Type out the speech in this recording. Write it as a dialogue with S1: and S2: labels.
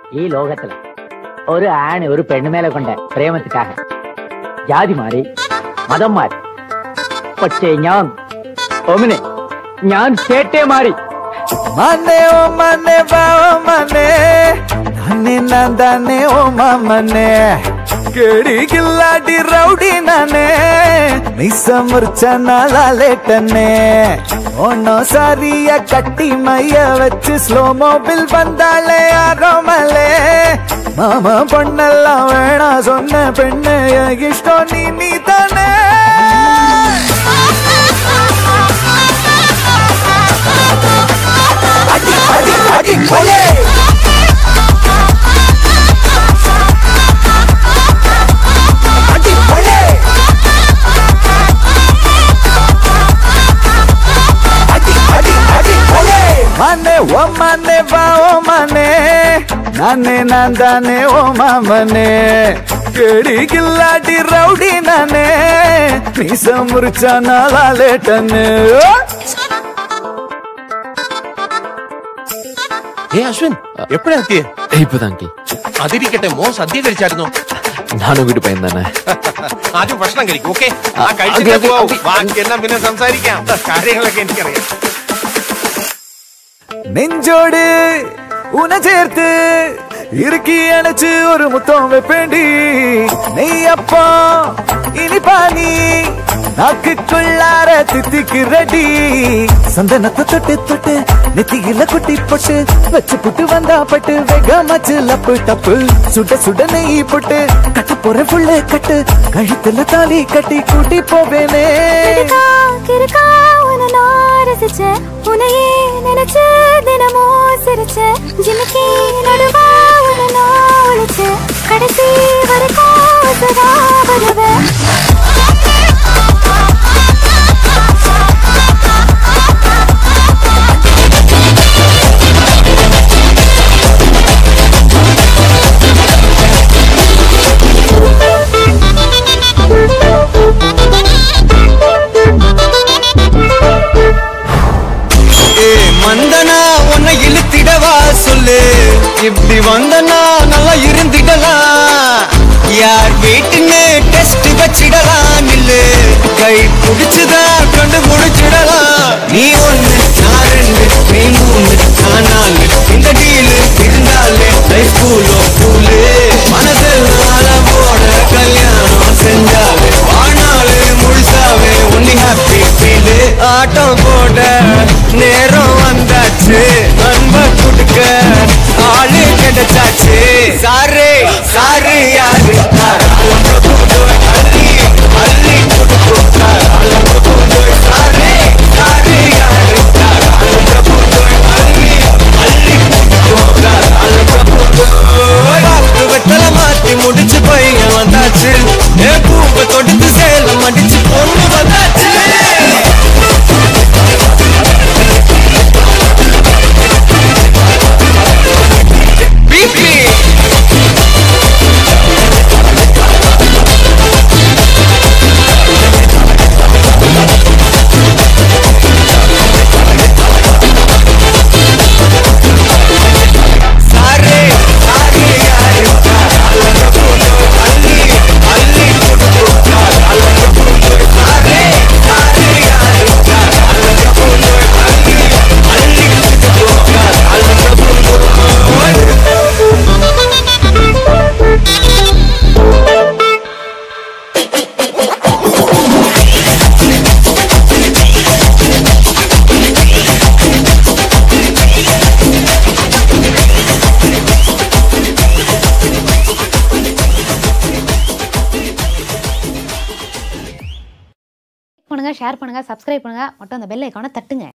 S1: ഈ ലോകത്തില് ഒരു ആണ് ഒരു പെണ്ണുമേലെ കൊണ്ട് പ്രേമത്തിക്കാക ജാതി മാറി മതം മാറി പക്ഷേ ഞാൻ ഒമിനെ ഞാൻ ചേട്ടേ മാറി
S2: മനെ ഓ മനെ വാ ഓ മനെ നന്നെ നന്ദനെ ഓ മമനെ കേടികില്ലാടി റൗഡി നനെ നിസമുർച്ച നാളാലേട്ടനെ ഒന്നോ സാരിയ കട്ടി മയ്യ വെച്ച് സ്ലോ മോബിൽ വந்தாளே ആരോമലേ മാമ പൊണ്ണെല്ലാം വേണ சொன்ன പെണ്ണ് ഇഷ്ടം നീ നീ തന്നെ അടി അടി അടി കൊലേ അടി കൊലേ അടി അടി അടി കൊലേ മനെ ഓ മനെ വാ ഓ മനെ നന്നെ നന്ദനെ ഓ മാമനെ കേടികില്ലാടി റൗഡി നനെ മീസ മുറിച്ച നാളാലേട്ടന്
S3: ഏ അശ്വിൻ എപ്പോഴാ എത്തിയേ
S4: இப்பதான் அங்கிள்
S3: അതിരിക്കട്ടെ മോ സദ്യ കഴിച്ചായിരുന്നോ
S4: நானும் வீட்டு பையன் தானே
S3: ആദ്യം ഭക്ഷണം കഴിക്കും ഓക്കെ ആ
S4: ആ,
S3: കഴിച്ചിട്ട്
S4: ഓക്കേ,
S3: പോവും
S4: ഓക്കേ.
S3: ബാക്കിയെല്ലാം പിന്നെ സംസാരിക്കാം കാര്യങ്ങളൊക്കെ എനിക്കറിയാം
S2: നെഞ്ചോട് ഉന ചേർത്ത് ഇറുക്കി അണച്ച് ഒരു മുത്തം വെപ്പേണ്ടി നെയ്യപ്പോ ഇനി പാനി നാക്കുക്കുള്ളാര തിത്തിക്ക് റെഡി சந்தனத்தை தொட்டு தொட்டு நெத்தியில குட்டி போட்டு வச்சு புட்டு வந்தா பட்டு வெகமச்சு லப்பு டப்பு சுட சுட நெய் போட்டு கட்ட போற புள்ள கட்டு கழுத்துல தாலி கட்டி கூட்டி போவேனே
S5: கிறுக்கா, கிறுக்கா, உன்னை நான் ரசிச்சேன். உன்னையே நினைச்சு தினமும் சிரிச்சேன். ஜிமிக்கி நடுவா உன்னை நான் ஒளிச்சேன். கடைசி வரைக்கும் சதா வருவேன்
S6: ஏ மந்தனா உன்னை இழுத்திடவா சொல்லு இப்படி வந்தனா நல்லா இருந்திடலாம் யார் வீட்டுன்னு டெஸ்ட் வச்சிடலாம் நில்லு கை பிடிச்சுதா கண்டு முடிச்சிடலாம் நீ ஒண்ணு நான் ரெண்டு நீ மூணு நான் நாலு இந்த டீலு இருந்தாலே லைஃப் கூலோ கூலு மனசெல்லாம் போட கல்யாணம் செஞ்சாலே வாழ்நாளு முழுசாவே ஒன்லி ஹாப்பி ஃபீலு ஆட்டம் போட நேரம் வந்தாச்சு அன்ப கொடுக்க ஆளு கிடைச்சாச்சு சாரு சாரு யாரு அள்ளி அள்ளி கொடுக்கும் சாரு சாரு யாரு அள்ளி அள்ளி காத்து வெத்தல மாத்தி முடிச்சு பையன் வந்தாச்சு ஏ பூவை தொடுத்து சேலம் அடிச்சு பொண்ணு வந்தாச்சு பிபி சாரே சாரே யாரு அள்ளி அள்ளி சாரே சாரே யாரு அள்ளி
S7: பண்ணுங்க ஷேர் பண்ணுங்க சப்ஸ்கிரைப் பண்ணுங்க மட்டும் அந்த பெல் ஐக்கானை தட்டுங்க